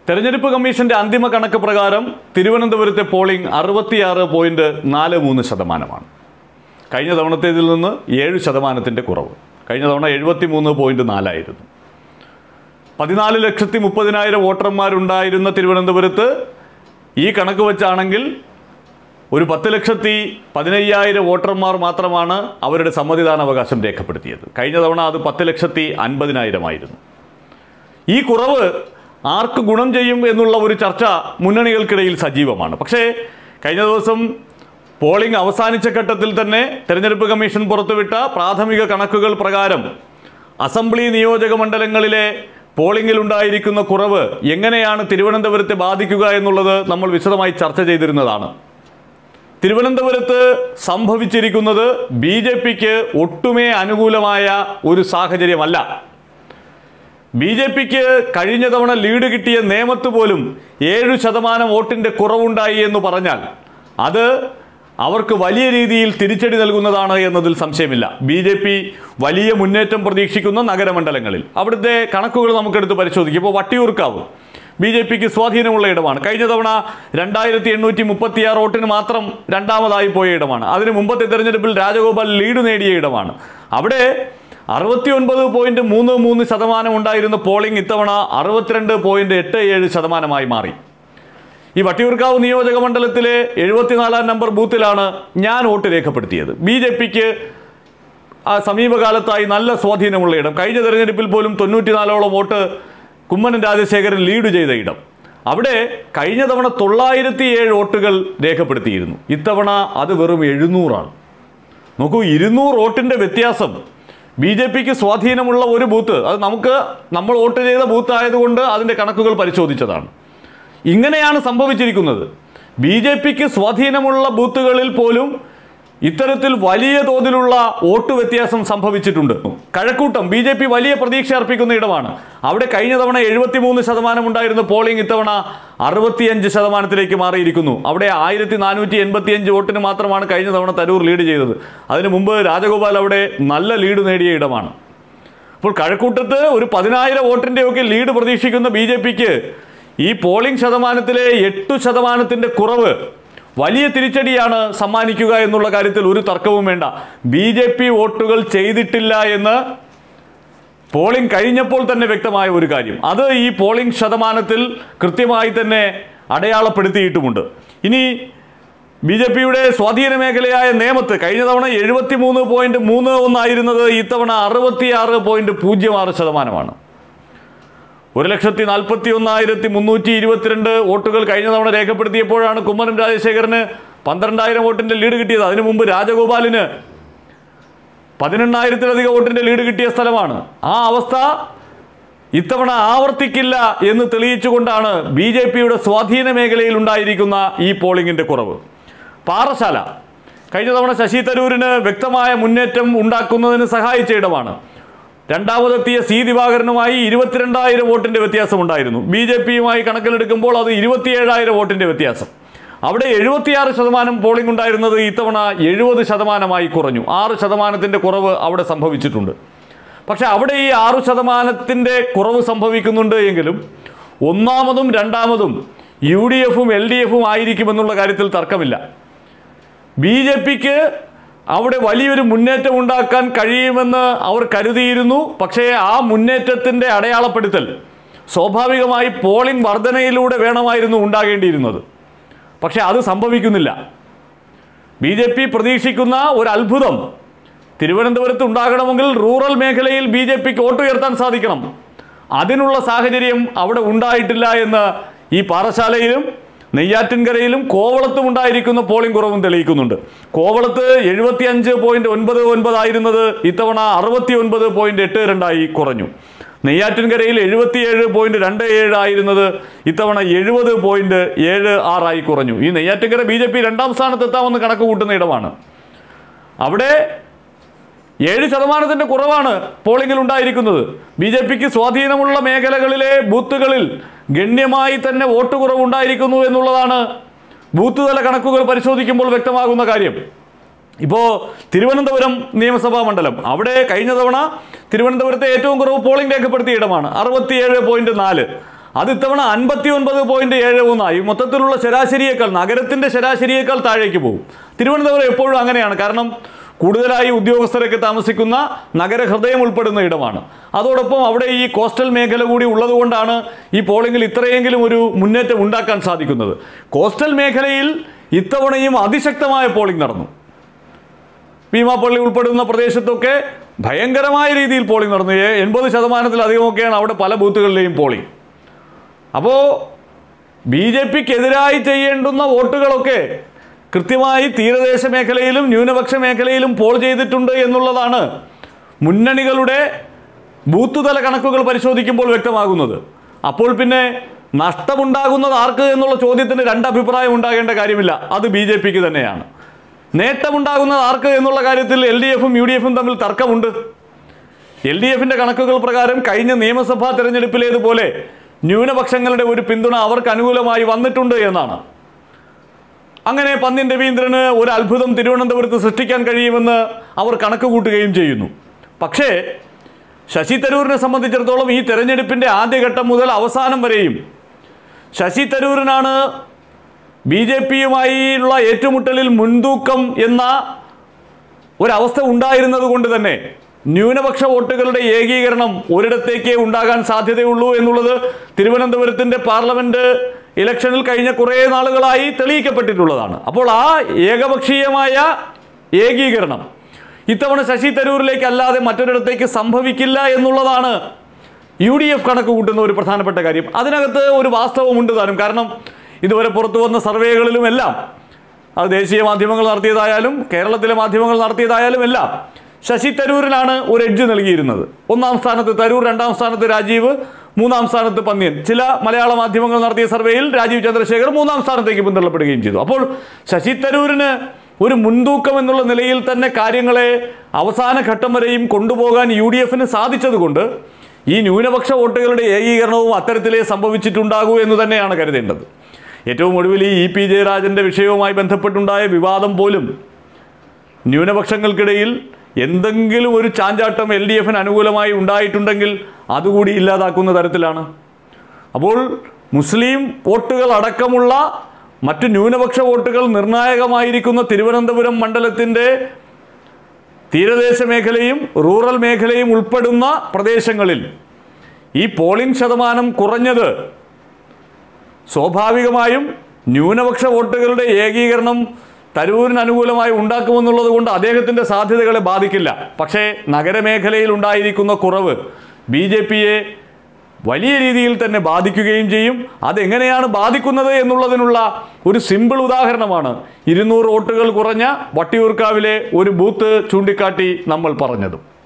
തെരഞ്ഞെടുപ്പ് കമ്മീഷന്റെ അന്തിമ കണക്ക് പ്രകാരം തിരുവനന്തപുരത്തെ പോളിംഗ് അറുപത്തിയാറ് പോയിന്റ് നാല് മൂന്ന് ശതമാനമാണ് കഴിഞ്ഞ തവണത്തേതിൽ നിന്ന് ഏഴ് ശതമാനത്തിൻ്റെ കുറവ് കഴിഞ്ഞ തവണ എഴുപത്തി മൂന്ന് പോയിന്റ് നാലായിരുന്നു പതിനാല് ലക്ഷത്തി മുപ്പതിനായിരം വോട്ടർമാരുണ്ടായിരുന്ന തിരുവനന്തപുരത്ത് ഈ കണക്ക് വെച്ചാണെങ്കിൽ ഒരു പത്ത് ലക്ഷത്തി പതിനയ്യായിരം വോട്ടർമാർ മാത്രമാണ് അവരുടെ സമ്മതിദാനാവകാശം രേഖപ്പെടുത്തിയത് കഴിഞ്ഞ തവണ അത് പത്ത് ലക്ഷത്തി അൻപതിനായിരമായിരുന്നു ഈ കുറവ് ആർക്ക് ഗുണം ചെയ്യും എന്നുള്ള ഒരു ചർച്ച മുന്നണികൾക്കിടയിൽ സജീവമാണ് പക്ഷേ കഴിഞ്ഞ ദിവസം പോളിംഗ് അവസാനിച്ച ഘട്ടത്തിൽ തന്നെ തെരഞ്ഞെടുപ്പ് കമ്മീഷൻ പുറത്തുവിട്ട പ്രാഥമിക കണക്കുകൾ പ്രകാരം അസംബ്ലി നിയോജക മണ്ഡലങ്ങളിലെ പോളിംഗിൽ ഉണ്ടായിരിക്കുന്ന കുറവ് എങ്ങനെയാണ് തിരുവനന്തപുരത്തെ ബാധിക്കുക എന്നുള്ളത് നമ്മൾ വിശദമായി ചർച്ച ചെയ്തിരുന്നതാണ് തിരുവനന്തപുരത്ത് സംഭവിച്ചിരിക്കുന്നത് ബി ജെ പിക്ക് ഒട്ടുമേ അനുകൂലമായ ഒരു സാഹചര്യമല്ല ബി ജെ പിക്ക് കഴിഞ്ഞ തവണ ലീഡ് കിട്ടിയ നേമത്ത് പോലും ഏഴു ശതമാനം വോട്ടിന്റെ കുറവുണ്ടായി എന്ന് പറഞ്ഞാൽ അത് അവർക്ക് വലിയ രീതിയിൽ തിരിച്ചടി നൽകുന്നതാണ് എന്നതിൽ സംശയമില്ല ബി ജെ പി വലിയ മുന്നേറ്റം പ്രതീക്ഷിക്കുന്ന നഗരമണ്ഡലങ്ങളിൽ അവിടുത്തെ കണക്കുകൾ നമുക്കെടുത്ത് പരിശോധിക്കും ഇപ്പോൾ വട്ടിയൂർക്കാവ് ബി ജെ പിക്ക് സ്വാധീനമുള്ള ഇടമാണ് കഴിഞ്ഞ തവണ രണ്ടായിരത്തി എണ്ണൂറ്റി മുപ്പത്തിയാറ് വോട്ടിന് മാത്രം രണ്ടാമതായി പോയ ഇടമാണ് അതിന് മുമ്പത്തെ തെരഞ്ഞെടുപ്പിൽ രാജഗോപാൽ ലീഡ് നേടിയ ഇടമാണ് അവിടെ അറുപത്തി ഒൻപത് പോയിന്റ് മൂന്ന് മൂന്ന് ശതമാനം ഉണ്ടായിരുന്ന പോളിംഗ് ഇത്തവണ അറുപത്തിരണ്ട് പോയിന്റ് എട്ട് ഏഴ് ശതമാനമായി മാറി ഈ വട്ടിയൂർക്കാവ് നിയോജക മണ്ഡലത്തിലെ എഴുപത്തിനാലാം നമ്പർ ബൂത്തിലാണ് ഞാൻ വോട്ട് രേഖപ്പെടുത്തിയത് ബി ജെ പിക്ക് ആ സമീപകാലത്തായി നല്ല സ്വാധീനമുള്ള ഇടം കഴിഞ്ഞ തെരഞ്ഞെടുപ്പിൽ പോലും തൊണ്ണൂറ്റിനാലോളം വോട്ട് കുമ്മനം രാജശേഖരൻ ലീഡ് ചെയ്ത ഇടം അവിടെ കഴിഞ്ഞ തവണ തൊള്ളായിരത്തി ഏഴ് വോട്ടുകൾ രേഖപ്പെടുത്തിയിരുന്നു ഇത്തവണ അത് വെറും എഴുന്നൂറാണ് നോക്കൂ ഇരുന്നൂറ് വോട്ടിന്റെ വ്യത്യാസം ബി ജെ പിക്ക് സ്വാധീനമുള്ള ഒരു ബൂത്ത് അത് നമുക്ക് നമ്മൾ വോട്ട് ചെയ്ത ബൂത്ത് ആയതുകൊണ്ട് അതിൻ്റെ കണക്കുകൾ പരിശോധിച്ചതാണ് ഇങ്ങനെയാണ് സംഭവിച്ചിരിക്കുന്നത് ബി ജെ പിക്ക് സ്വാധീനമുള്ള ബൂത്തുകളിൽ പോലും ഇത്തരത്തിൽ വലിയ തോതിലുള്ള വോട്ട് വ്യത്യാസം സംഭവിച്ചിട്ടുണ്ട് കഴക്കൂട്ടം ബി ജെ പി വലിയ പ്രതീക്ഷ അർപ്പിക്കുന്ന ഇടമാണ് അവിടെ കഴിഞ്ഞ തവണ എഴുപത്തിമൂന്ന് ശതമാനം ഉണ്ടായിരുന്ന പോളിംഗ് ഇത്തവണ അറുപത്തിയഞ്ച് ശതമാനത്തിലേക്ക് മാറിയിരിക്കുന്നു അവിടെ ആയിരത്തി നാനൂറ്റി എൺപത്തിയഞ്ച് വോട്ടിന് മാത്രമാണ് കഴിഞ്ഞ തവണ തരൂർ ലീഡ് ചെയ്തത് അതിനു മുമ്പ് രാജഗോപാൽ അവിടെ നല്ല ലീഡ് നേടിയ ഇടമാണ് അപ്പോൾ കഴക്കൂട്ടത്ത് ഒരു പതിനായിരം വോട്ടിൻ്റെയൊക്കെ ലീഡ് പ്രതീക്ഷിക്കുന്ന ബി ജെ പിക്ക് ഈ പോളിംഗ് ശതമാനത്തിലെ എട്ടു ശതമാനത്തിൻ്റെ കുറവ് വലിയ തിരിച്ചടിയാണ് സമ്മാനിക്കുക എന്നുള്ള കാര്യത്തിൽ ഒരു തർക്കവും വേണ്ട ബി ജെ പി വോട്ടുകൾ ചെയ്തിട്ടില്ല എന്ന് പോളിംഗ് കഴിഞ്ഞപ്പോൾ തന്നെ വ്യക്തമായ ഒരു കാര്യം അത് ഈ പോളിംഗ് ശതമാനത്തിൽ കൃത്യമായി തന്നെ അടയാളപ്പെടുത്തിയിട്ടുമുണ്ട് ഇനി ബി ജെ പിയുടെ സ്വാധീന മേഖലയായ നേമത്ത് കഴിഞ്ഞ തവണ എഴുപത്തി മൂന്ന് പോയിന്റ് മൂന്ന് ഒന്നായിരുന്നത് ഇത്തവണ അറുപത്തിയാറ് പോയിന്റ് പൂജ്യം ആറ് ശതമാനമാണ് ഒരു ലക്ഷത്തി നാൽപ്പത്തി ഒന്നായിരത്തി മുന്നൂറ്റി ഇരുപത്തിരണ്ട് വോട്ടുകൾ കഴിഞ്ഞ തവണ രേഖപ്പെടുത്തിയപ്പോഴാണ് കുമ്മനം രാജശേഖരന് പന്ത്രണ്ടായിരം വോട്ടിന്റെ ലീഡ് കിട്ടിയത് അതിനു മുമ്പ് രാജഗോപാലിന് പതിനെണ്ണായിരത്തിലധികം വോട്ടിന്റെ ലീഡ് കിട്ടിയ സ്ഥലമാണ് ആ അവസ്ഥ ഇത്തവണ ആവർത്തിക്കില്ല എന്ന് തെളിയിച്ചുകൊണ്ടാണ് ബി ജെ പിയുടെ സ്വാധീന മേഖലയിൽ ഉണ്ടായിരിക്കുന്ന ഈ പോളിംഗിന്റെ കുറവ് പാറശാല കഴിഞ്ഞ തവണ ശശി തരൂരിന് വ്യക്തമായ മുന്നേറ്റം ഉണ്ടാക്കുന്നതിന് സഹായിച്ച ഇടമാണ് രണ്ടാമതെത്തിയ സി ദിവാകരനുമായി ഇരുപത്തിരണ്ടായിരം വോട്ടിന്റെ വ്യത്യാസമുണ്ടായിരുന്നു ബി ജെ പിയുമായി കണക്കിലെടുക്കുമ്പോൾ അത് ഇരുപത്തിയേഴായിരം വോട്ടിന്റെ വ്യത്യാസം അവിടെ എഴുപത്തിയാറ് ശതമാനം പോളിംഗ് ഉണ്ടായിരുന്നത് ഇത്തവണ എഴുപത് ശതമാനമായി കുറഞ്ഞു ആറ് ശതമാനത്തിന്റെ കുറവ് അവിടെ സംഭവിച്ചിട്ടുണ്ട് പക്ഷെ അവിടെ ഈ ആറു ശതമാനത്തിന്റെ കുറവ് സംഭവിക്കുന്നുണ്ട് എങ്കിലും ഒന്നാമതും രണ്ടാമതും യു ഡി എഫും എൽ ഡി എഫും ആയിരിക്കുമെന്നുള്ള കാര്യത്തിൽ തർക്കമില്ല ബി ജെ പിക്ക് അവിടെ വലിയൊരു മുന്നേറ്റം ഉണ്ടാക്കാൻ കഴിയുമെന്ന് അവർ കരുതിയിരുന്നു പക്ഷേ ആ മുന്നേറ്റത്തിൻ്റെ അടയാളപ്പെടുത്തൽ സ്വാഭാവികമായി പോളിംഗ് വർധനയിലൂടെ വേണമായിരുന്നു ഉണ്ടാകേണ്ടിയിരുന്നത് പക്ഷേ അത് സംഭവിക്കുന്നില്ല ബി ജെ പി പ്രതീക്ഷിക്കുന്ന ഒരു അത്ഭുതം തിരുവനന്തപുരത്ത് ഉണ്ടാകണമെങ്കിൽ റൂറൽ മേഖലയിൽ ബി ജെ പിക്ക് വോട്ടുയർത്താൻ സാധിക്കണം അതിനുള്ള സാഹചര്യം അവിടെ ഉണ്ടായിട്ടില്ല എന്ന് ഈ പാറശാലയിലും നെയ്യാറ്റിൻകരയിലും കോവളത്തും ഉണ്ടായിരിക്കുന്ന പോളിംഗ് കുറവും തെളിയിക്കുന്നുണ്ട് കോവളത്ത് എഴുപത്തി അഞ്ച് പോയിന്റ് ഒൻപത് ഒൻപതായിരുന്നത് ഇത്തവണ അറുപത്തി ഒൻപത് പോയിന്റ് എട്ട് രണ്ടായി കുറഞ്ഞു നെയ്യാറ്റിൻകരയിൽ എഴുപത്തിയേഴ് പോയിന്റ് രണ്ട് ഏഴ് ആയിരുന്നത് ഇത്തവണ എഴുപത് പോയിന്റ് ഏഴ് ആറായി കുറഞ്ഞു ഈ നെയ്യാറ്റിൻകര ബി ജെ പി രണ്ടാം സ്ഥാനത്ത് എത്താമെന്ന് കണക്ക് കൂട്ടുന്ന ഇടമാണ് അവിടെ ഏഴ് ശതമാനത്തിന്റെ കുറവാണ് പോളിംഗിൽ ഉണ്ടായിരിക്കുന്നത് ബി ജെ പിക്ക് സ്വാധീനമുള്ള മേഖലകളിലെ ബൂത്തുകളിൽ ഗണ്യമായി തന്നെ വോട്ട് കുറവുണ്ടായിരിക്കുന്നു എന്നുള്ളതാണ് ബൂത്ത് തല കണക്കുകൾ പരിശോധിക്കുമ്പോൾ വ്യക്തമാകുന്ന കാര്യം ഇപ്പോൾ തിരുവനന്തപുരം നിയമസഭാ മണ്ഡലം അവിടെ കഴിഞ്ഞ തവണ തിരുവനന്തപുരത്തെ ഏറ്റവും കുറവ് പോളിംഗ് രേഖപ്പെടുത്തിയ ഇടമാണ് അറുപത്തിയേഴ് പോയിന്റ് നാല് അത് ഇത്തവണ അൻപത്തി ഒൻപത് പോയിന്റ് ഏഴ് മൂന്നായി മൊത്തത്തിലുള്ള ശരാശരിയേക്കാൾ നഗരത്തിന്റെ ശരാശരിയേക്കാൾ താഴേക്ക് പോകും തിരുവനന്തപുരം എപ്പോഴും അങ്ങനെയാണ് കാരണം കൂടുതലായി ഉദ്യോഗസ്ഥരൊക്കെ താമസിക്കുന്ന നഗരഹൃദയം ഉൾപ്പെടുന്ന ഇടമാണ് അതോടൊപ്പം അവിടെ ഈ കോസ്റ്റൽ മേഖല കൂടി ഉള്ളതുകൊണ്ടാണ് ഈ പോളിംഗിൽ ഇത്രയെങ്കിലും ഒരു മുന്നേറ്റം ഉണ്ടാക്കാൻ സാധിക്കുന്നത് കോസ്റ്റൽ മേഖലയിൽ ഇത്തവണയും അതിശക്തമായ പോളിംഗ് നടന്നു ഭീമാപ്പള്ളി ഉൾപ്പെടുന്ന പ്രദേശത്തൊക്കെ ഭയങ്കരമായ രീതിയിൽ പോളിംഗ് നടന്നു ഏ- എൺപത് ശതമാനത്തിലധികമൊക്കെയാണ് അവിടെ പല ബൂത്തുകളിലെയും പോളിംഗ് അപ്പോൾ ബി ജെ പിക്കെതിരായി ചെയ്യേണ്ടുന്ന വോട്ടുകളൊക്കെ കൃത്യമായി തീരദേശ മേഖലയിലും ന്യൂനപക്ഷ മേഖലയിലും പോൾ ചെയ്തിട്ടുണ്ട് എന്നുള്ളതാണ് മുന്നണികളുടെ ബൂത്ത് തല കണക്കുകൾ പരിശോധിക്കുമ്പോൾ വ്യക്തമാകുന്നത് അപ്പോൾ പിന്നെ നഷ്ടമുണ്ടാകുന്നത് ആർക്ക് എന്നുള്ള ചോദ്യത്തിന് രണ്ട് അഭിപ്രായം ഉണ്ടാകേണ്ട കാര്യമില്ല അത് ബി ജെ പിക്ക് തന്നെയാണ് നേട്ടമുണ്ടാകുന്നത് ആർക്ക് എന്നുള്ള കാര്യത്തിൽ എൽ ഡി എഫും യു ഡി എഫും തമ്മിൽ തർക്കമുണ്ട് എൽ ഡി എഫിന്റെ കണക്കുകൾ പ്രകാരം കഴിഞ്ഞ നിയമസഭാ തെരഞ്ഞെടുപ്പിലേതുപോലെ ന്യൂനപക്ഷങ്ങളുടെ ഒരു പിന്തുണ അവർക്ക് അനുകൂലമായി വന്നിട്ടുണ്ട് എന്നാണ് അങ്ങനെ പന്ന്യൻ രവീന്ദ്രന് ഒരു അത്ഭുതം തിരുവനന്തപുരത്ത് സൃഷ്ടിക്കാൻ കഴിയുമെന്ന് അവർ കണക്ക് കൂട്ടുകയും ചെയ്യുന്നു പക്ഷേ ശശി തരൂരിനെ സംബന്ധിച്ചിടത്തോളം ഈ തെരഞ്ഞെടുപ്പിന്റെ ആദ്യഘട്ടം മുതൽ അവസാനം വരെയും ശശി തരൂരിനാണ് ബി ജെ പിയുമായുള്ള ഏറ്റുമുട്ടലിൽ മുൻതൂക്കം എന്ന ഒരവസ്ഥ ഉണ്ടായിരുന്നത് കൊണ്ട് തന്നെ ന്യൂനപക്ഷ വോട്ടുകളുടെ ഏകീകരണം ഒരിടത്തേക്കേ ഉണ്ടാകാൻ സാധ്യതയുള്ളൂ എന്നുള്ളത് തിരുവനന്തപുരത്തിന്റെ പാർലമെന്റ് ഇലക്ഷനിൽ കഴിഞ്ഞ കുറേ നാളുകളായി തെളിയിക്കപ്പെട്ടിട്ടുള്ളതാണ് അപ്പോൾ ആ ഏകപക്ഷീയമായ ഏകീകരണം ഇത്തവണ ശശി തരൂരിലേക്ക് അല്ലാതെ മറ്റൊരിടത്തേക്ക് സംഭവിക്കില്ല എന്നുള്ളതാണ് യു ഡി എഫ് കണക്ക് കൂട്ടുന്ന ഒരു പ്രധാനപ്പെട്ട കാര്യം അതിനകത്ത് ഒരു വാസ്തവമുണ്ട് താനും കാരണം ഇതുവരെ പുറത്തു വന്ന സർവേകളിലുമെല്ലാം അത് ദേശീയ മാധ്യമങ്ങൾ നടത്തിയതായാലും കേരളത്തിലെ മാധ്യമങ്ങൾ നടത്തിയതായാലും എല്ലാം ശശി തരൂരിനാണ് ഒരു എഡ്ജ് നൽകിയിരുന്നത് ഒന്നാം സ്ഥാനത്ത് തരൂർ രണ്ടാം സ്ഥാനത്ത് രാജീവ് മൂന്നാം സ്ഥാനത്ത് പന്ന്യൻ ചില മലയാള മാധ്യമങ്ങൾ നടത്തിയ സർവേയിൽ രാജീവ് ചന്ദ്രശേഖർ മൂന്നാം സ്ഥാനത്തേക്ക് പിന്തള്ളപ്പെടുകയും ചെയ്തു അപ്പോൾ ശശി തരൂരിന് ഒരു മുൻതൂക്കം എന്നുള്ള നിലയിൽ തന്നെ കാര്യങ്ങളെ അവസാന ഘട്ടം വരെയും കൊണ്ടുപോകാൻ യു ഡി എഫിന് സാധിച്ചതുകൊണ്ട് ഈ ന്യൂനപക്ഷ വോട്ടുകളുടെ ഏകീകരണവും അത്തരത്തിലേ സംഭവിച്ചിട്ടുണ്ടാകൂ എന്ന് തന്നെയാണ് കരുതേണ്ടത് ഏറ്റവും ഒടുവിൽ ഈ ഇ പി ജയരാജന്റെ വിഷയവുമായി ബന്ധപ്പെട്ടുണ്ടായ വിവാദം പോലും ന്യൂനപക്ഷങ്ങൾക്കിടയിൽ എന്തെങ്കിലും ഒരു ചാഞ്ചാട്ടം എൽ ഡി എഫിന് അനുകൂലമായി ഉണ്ടായിട്ടുണ്ടെങ്കിൽ അതുകൂടി ഇല്ലാതാക്കുന്ന തരത്തിലാണ് അപ്പോൾ മുസ്ലിം വോട്ടുകൾ അടക്കമുള്ള മറ്റു ന്യൂനപക്ഷ വോട്ടുകൾ നിർണായകമായിരിക്കുന്ന തിരുവനന്തപുരം മണ്ഡലത്തിൻ്റെ തീരദേശ മേഖലയും റൂറൽ മേഖലയും ഉൾപ്പെടുന്ന പ്രദേശങ്ങളിൽ ഈ പോളിംഗ് ശതമാനം കുറഞ്ഞത് സ്വാഭാവികമായും ന്യൂനപക്ഷ വോട്ടുകളുടെ ഏകീകരണം തരൂരിന് അനുകൂലമായി ഉണ്ടാക്കുമെന്നുള്ളത് കൊണ്ട് അദ്ദേഹത്തിൻ്റെ സാധ്യതകളെ ബാധിക്കില്ല പക്ഷേ നഗരമേഖലയിൽ ഉണ്ടായിരിക്കുന്ന കുറവ് ബി ജെ പിയെ വലിയ രീതിയിൽ തന്നെ ബാധിക്കുകയും ചെയ്യും അതെങ്ങനെയാണ് ബാധിക്കുന്നത് എന്നുള്ളതിനുള്ള ഒരു സിമ്പിൾ ഉദാഹരണമാണ് ഇരുന്നൂറ് വോട്ടുകൾ കുറഞ്ഞ വട്ടിയൂർക്കാവിലെ ഒരു ബൂത്ത് ചൂണ്ടിക്കാട്ടി നമ്മൾ പറഞ്ഞതും